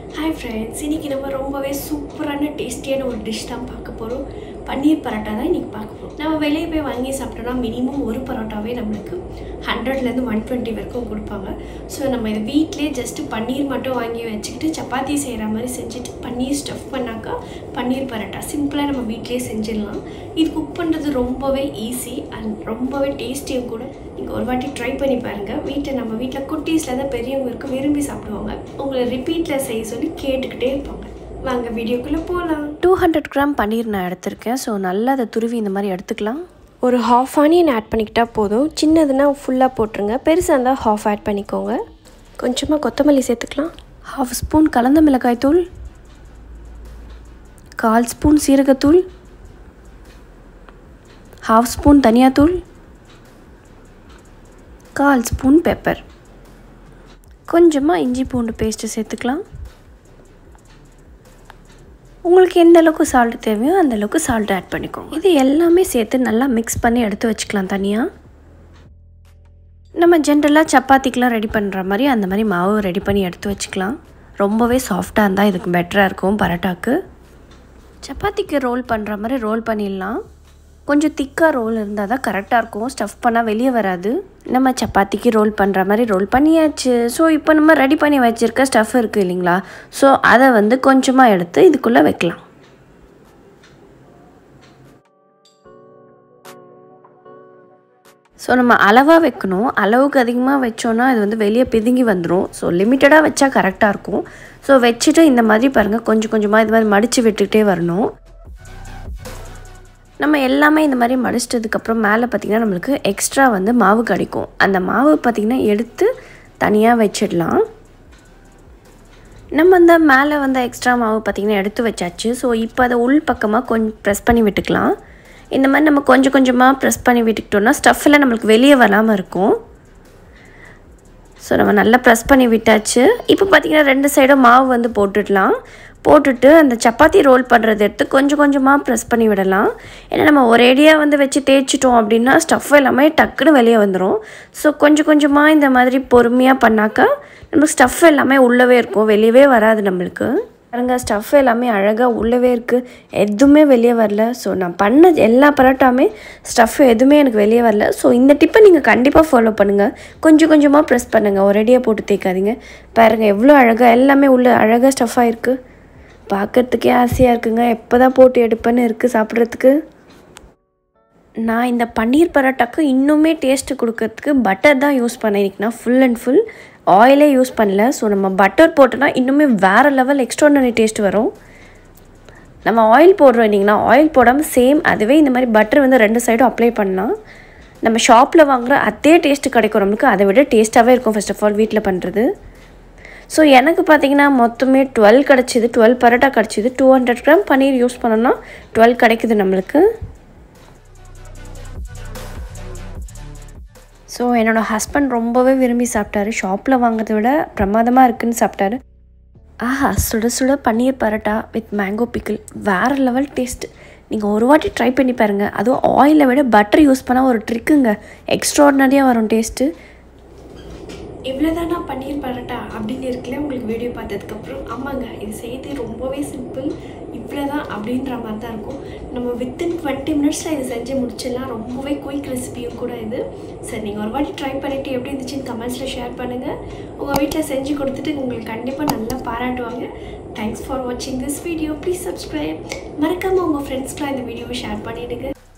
hi friends இன்றைக்கி நம்ம ரொம்பவே சூப்பரான டேஸ்டியான ஒரு டிஷ் தான் பார்க்க போகிறோம் பன்னீர் பரோட்டா தான் இன்றைக்கி பார்க்க போகிறோம் நம்ம வெளியே போய் வாங்கி சாப்பிட்டோம்னா மினிமம் ஒரு பரோட்டாவே நம்மளுக்கு ஹண்ட்ரட்லேருந்து ஒன் டுவெண்ட்டி வரைக்கும் கொடுப்பாங்க ஸோ நம்ம இது வீட்டிலே ஜஸ்ட்டு பன்னீர் மட்டும் வாங்கி வச்சுக்கிட்டு சப்பாத்தி செய்கிற மாதிரி செஞ்சுட்டு பன்னீர் ஸ்டஃப் பண்ணாக்கா பன்னீர் பரோட்டா சிம்பிளாக நம்ம வீட்டிலே செஞ்சிடலாம் இது குக் பண்ணுறது ரொம்பவே ஈஸி அண்ட் ரொம்பவே டேஸ்டியும் கூட நீங்கள் ஒரு வாட்டி ட்ரை பண்ணி பாருங்கள் வீட்டில் நம்ம வீட்டில் குட்டீஸ்லேருந்து பெரியவங்க வரைக்கும் விரும்பி சாப்பிடுவாங்க உங்களை ரிப்பீட்டில் செய்ய சொல்லி கேட்டுக்கிட்டே இருப்பாங்க வாங்க வீடியோக்குள்ளே போகலாம் டூ ஹண்ட்ரட் கிராம் பன்னீர் நான் எடுத்திருக்கேன் ஸோ நல்லா அதை துருவி இந்த மாதிரி எடுத்துக்கலாம் ஒரு ஹாஃப் ஆனியன் ஆட் பண்ணிக்கிட்டா போதும் சின்னதுன்னா ஃபுல்லாக போட்டுருங்க பெருசாக இருந்தால் ஹாஃப் ஆட் பண்ணிக்கோங்க கொஞ்சமாக கொத்தமல்லி சேர்த்துக்கலாம் ஹாஃப் ஸ்பூன் கலந்த மிளகாய் தூள் கால் ஸ்பூன் சீரகத்தூள் ஹாஃப் ஸ்பூன் தனியாத்தூள் கால் ஸ்பூன் பெப்பர் கொஞ்சமாக இஞ்சி பூண்டு பேஸ்ட்டு சேர்த்துக்கலாம் உங்களுக்கு எந்த அளவுக்கு சால்ட் தேவையோ அந்த அளவுக்கு சால்ட் ஆட் பண்ணிக்கோங்க இது எல்லாமே சேர்த்து நல்லா மிக்ஸ் பண்ணி எடுத்து வச்சுக்கலாம் தனியாக நம்ம ஜென்ரலாக சப்பாத்திக்கெலாம் ரெடி பண்ணுற மாதிரி அந்த மாதிரி மாவு ரெடி பண்ணி எடுத்து வச்சுக்கலாம் ரொம்பவே சாஃப்டாக இருந்தால் இதுக்கு பெட்டராக இருக்கும் பரோட்டாக்கு சப்பாத்திக்கு ரோல் பண்ணுற மாதிரி ரோல் பண்ணிடலாம் கொஞ்சம் திக்காக ரோல் இருந்தால் தான் கரெக்டாக இருக்கும் ஸ்டஃப் பண்ணால் வெளியே வராது நம்ம சப்பாத்திக்கு ரோல் பண்ணுற மாதிரி ரோல் பண்ணியாச்சு ஸோ இப்போ நம்ம ரெடி பண்ணி வச்சுருக்க ஸ்டஃப் இருக்குது இல்லைங்களா ஸோ அதை வந்து கொஞ்சமாக எடுத்து இதுக்குள்ளே வைக்கலாம் ஸோ நம்ம அளவாக வைக்கணும் அளவுக்கு அதிகமாக வச்சோன்னா இது வந்து வெளியே பிதுங்கி வந்துடும் ஸோ லிமிட்டடாக வச்சா கரெக்டாக இருக்கும் ஸோ வச்சுட்டு இந்த மாதிரி பாருங்கள் கொஞ்சம் கொஞ்சமாக இது மாதிரி மடித்து விட்டுக்கிட்டே வரணும் நம்ம எல்லாமே இந்த மாதிரி மடிச்சிட்டதுக்கப்புறம் மேலே பார்த்திங்கன்னா நம்மளுக்கு எக்ஸ்ட்ரா வந்து மாவு கிடைக்கும் அந்த மாவு பார்த்திங்கன்னா எடுத்து தனியாக வச்சிடலாம் நம்ம அந்த மேலே வந்த எக்ஸ்ட்ரா மாவு பார்த்திங்கன்னா எடுத்து வச்சாச்சு ஸோ இப்போ அதை உள் பக்கமாக கொஞ்சம் ப்ரெஸ் பண்ணி விட்டுக்கலாம் இந்த மாதிரி நம்ம கொஞ்சம் கொஞ்சமாக ப்ரெஸ் பண்ணி விட்டுக்கிட்டோம்னா ஸ்டஃப்பில் நம்மளுக்கு வெளியே வராமல் இருக்கும் ஸோ நம்ம நல்லா ப்ரெஸ் பண்ணி விட்டாச்சு இப்போ பார்த்திங்கன்னா ரெண்டு சைடும் மாவு வந்து போட்டுடலாம் போட்டுட்டு அந்த சப்பாத்தி ரோல் பண்ணுறது எடுத்து கொஞ்சம் கொஞ்சமாக ப்ரெஸ் பண்ணி விடலாம் ஏன்னா நம்ம ஒரேடியாக வந்து வச்சு தேய்ச்சிட்டோம் அப்படின்னா ஸ்டஃப் எல்லாமே டக்குன்னு வெளியே வந்துடும் ஸோ கொஞ்சம் கொஞ்சமாக இந்த மாதிரி பொறுமையாக பண்ணாக்கா நம்மளுக்கு ஸ்டஃப் எல்லாமே உள்ளவே இருக்கும் வெளியவே வராது நம்மளுக்கு பாருங்க ஸ்டஃப் எல்லாமே அழகாக உள்ளவே இருக்குது எதுவுமே வெளியே வரல ஸோ நான் பண்ண எல்லா பரோட்டாமே ஸ்டஃப் எதுவுமே எனக்கு வெளியே வரல ஸோ இந்த டிப்பை நீங்கள் கண்டிப்பாக ஃபாலோ பண்ணுங்கள் கொஞ்சம் கொஞ்சமாக ப்ரெஸ் பண்ணுங்கள் ஒரேடியாக போட்டு தேய்க்காதீங்க பாருங்கள் எவ்வளோ அழகாக எல்லாமே உள்ள அழகாக ஸ்டஃப் ஆகிருக்கு பார்க்குறதுக்கே ஆசையாக இருக்குங்க எப்போ தான் போட்டு எடுப்பேன்னு இருக்குது சாப்பிட்றதுக்கு நான் இந்த பன்னீர் பரோட்டாக்கு இன்னுமே டேஸ்ட்டு கொடுக்கறதுக்கு பட்டர் தான் யூஸ் பண்ணேன் இன்றைக்கி நான் ஃபுல் அண்ட் ஃபுல் ஆயிலே யூஸ் பண்ணல ஸோ நம்ம பட்டர் போட்டோன்னா இன்னுமே வேறு லெவல் எக்ஸ்ட்ரானரி டேஸ்ட் வரும் நம்ம ஆயில் போடுறோம் இல்லைங்களா ஆயில் போடாமல் சேம் அதுவே இந்த மாதிரி பட்டர் வந்து ரெண்டு சைடும் அப்ளை பண்ணலாம் நம்ம ஷாப்பில் வாங்குகிற அதே டேஸ்ட்டு கிடைக்கும் நம்மளுக்கு அதை விட டேஸ்ட்டாகவே இருக்கும் ஃபர்ஸ்ட் ஆஃப் ஆல் வீட்டில் பண்ணுறது ஸோ எனக்கு பார்த்தீங்கன்னா மொத்தமே டுவெல் கிடச்சிது டுவெல் பரோட்டா கிடச்சிது two hundred gram paneer use பண்ணோன்னா டுவெல் கிடைக்குது நம்மளுக்கு ஸோ என்னோடய ஹஸ்பண்ட் ரொம்பவே விரும்பி சாப்பிட்டாரு ஷாப்பில் வாங்குறத விட பிரமாதமாக இருக்குன்னு சாப்பிட்டாரு ஆஹா சுட சுட paneer parotta with mango pickle வேறு லெவல் டேஸ்ட் நீங்கள் ஒரு வாட்டி ட்ரை பண்ணி பாருங்கள் அதுவும் ஆயிலை விட பட்டர் யூஸ் பண்ணால் ஒரு ட்ரிக்குங்க எக்ஸ்ட்ராடினரியாக வரும் டேஸ்ட்டு இவ்வளோதானா பன்னீர் பரோட்டா அப்படின்னு இருக்குல்ல உங்களுக்கு வீடியோ பார்த்ததுக்கப்புறம் ஆமாங்க இது செய்யறது ரொம்பவே சிம்பிள் இவ்வளோ தான் அப்படின்ற மாதிரி தான் இருக்கும் நம்ம வித்தின் டுவெண்ட்டி மினிட்ஸில் இது செஞ்சு முடிச்சிடலாம் ரொம்பவே குயிக் ரெசிபியும் கூட இது சரி நீங்கள் ஒரு வாட்டி ட்ரை பண்ணிவிட்டு எப்படி இருந்துச்சுன்னு கமெண்ட்ஸில் ஷேர் பண்ணுங்கள் உங்கள் வீட்டில் செஞ்சு கொடுத்துட்டு உங்களுக்கு கண்டிப்பாக நல்லா பாராட்டுவாங்க தேங்க்ஸ் ஃபார் வாட்சிங் திஸ் வீடியோ ப்ளீஸ் சப்ஸ்கிரைப் மறக்காமல் உங்கள் ஃப்ரெண்ட்ஸ்க்குலாம் இந்த வீடியோவை ஷேர் பண்ணிவிடுங்க